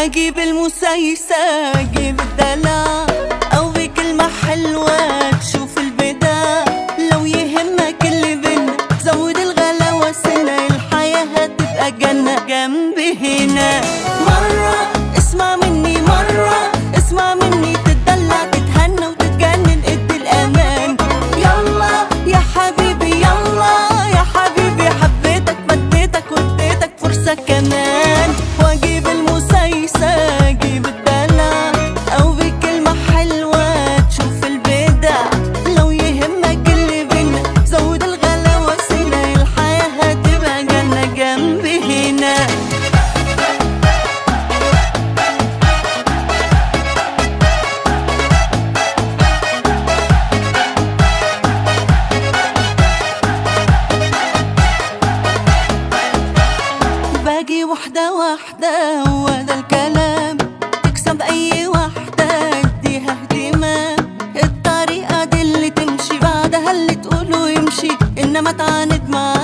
اجيب المسيسة اجيب الدلع او بكلمة حلوة تشوف البدع لو يهمك اللي بينا زود الغلاوة سنة الحياة هتبقى جنة جنبي هنا مرة اسمع مني مرة اسمع مني تتدلع تتهنى وتتجنن ادي الامان يلا يا حبيبي يلا يا حبيبي حبيتك مديتك واديتك فرصة كمان واجيب المسيسة اجيب الدلع او بكلمة حلوة تشوف البدع لو يهمك اللي بينا زود الغلاوة سنة الحياة هتبقى جنة جنبي هنا باجي واحدة واحدة هو ده الكلام تكسب أي واحدة اديها اهتمام الطريقة دي اللي تمشي بعدها اللي تقوله يمشي إنما تعاند مع